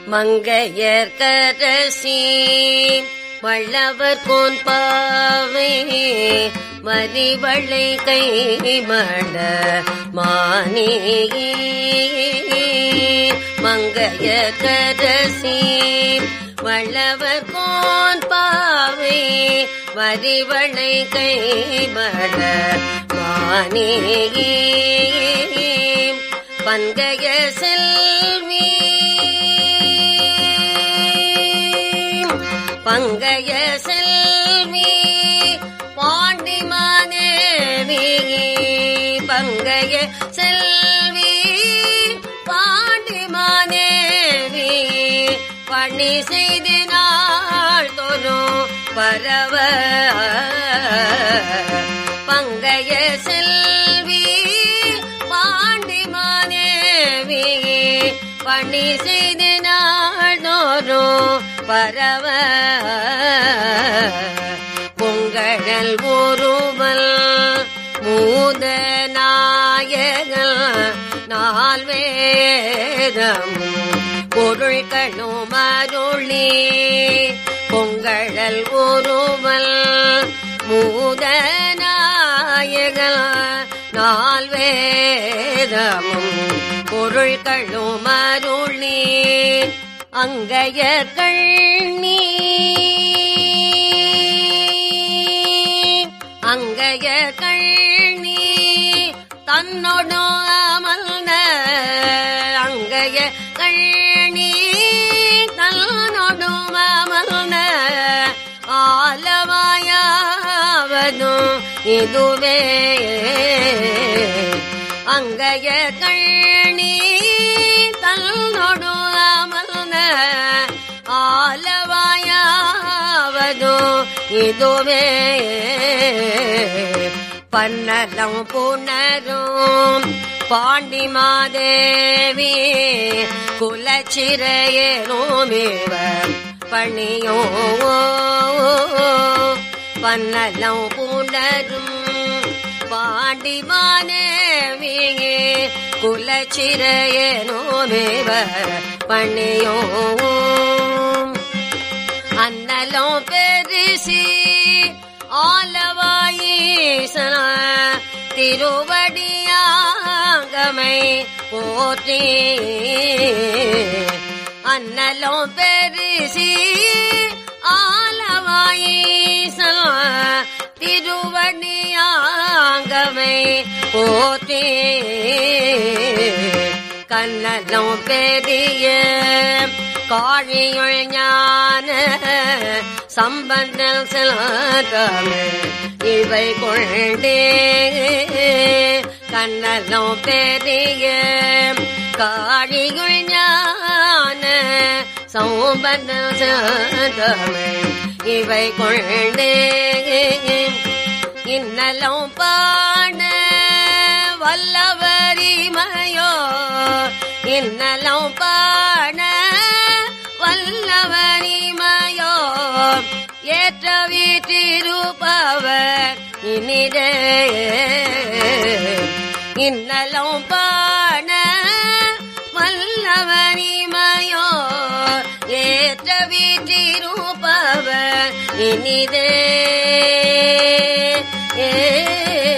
மங்கையர் கரசி வள்ளவர் கோன் பாவை மறிவளை கை மட மானே மங்கைய கரசி வள்ளவர் கோன் பாவை மறிவளை கை மட மானே பங்கைய செல்வி பங்கைய செல்வி பாண்டிமாதேவி பங்கைய செல்வி பாண்டிமாதேவி பணி செய்து நாள் தோறும் பரவ பங்கைய செல்வி பாண்டிமாதேவி பணி செய்து நாள் தோறும் பரவ பொங்கழல் ஒருவல் மூத நாயகல் நால்வேதம் பொருள்களும் அருளி பொங்கழல் ஒருவல் மூத நாயகல் நால்வேதமும் பொருள்களும் அருளி அங்கைய கண்ணி அங்கைய கண்ணி தன்னொடு அமல்ன அங்கைய கண்ணி தன்னொடு அமல்ன ஆலவாயாவதும் இதுவே அங்கைய கண்ணி தன்னொடு அமல்ன ஆலவாயாவதும் இதுவே பன்னலம் புனரும் பாண்டி மாதேவி குலச்சிறையேனோமேவ பணியோ பன்னலம் புனரும் பாண்டி மாதேவியே குலச்சிறையேனோமேவ பணியோ அன்னலம் பெரிசி ஆலவாயீசன திருவடியாகமை போற்றி அன்னலம் பெரிசி ஆலவாயீசன திருவடியாகமை போற்றி கண்ணலம் பெரிய காழியுள் ஞான சம்பந்தல் செல்வமே இவை கொண்டே கண்ணலம் பெரிய காழியுள் ஞான சம்பந்தல் செல்வமே இவை கொண்டே இன்னலம் பாட வல்லவரிமையோ இன்னலம் பாட வல்லவரிமையோ ஏற்ற வீட்டிருப்பவர் இனிதே இன்னலம் பாட வல்லவரிமையோ ஏற்ற வீட்டிருப்பவர் இனிதே ஏ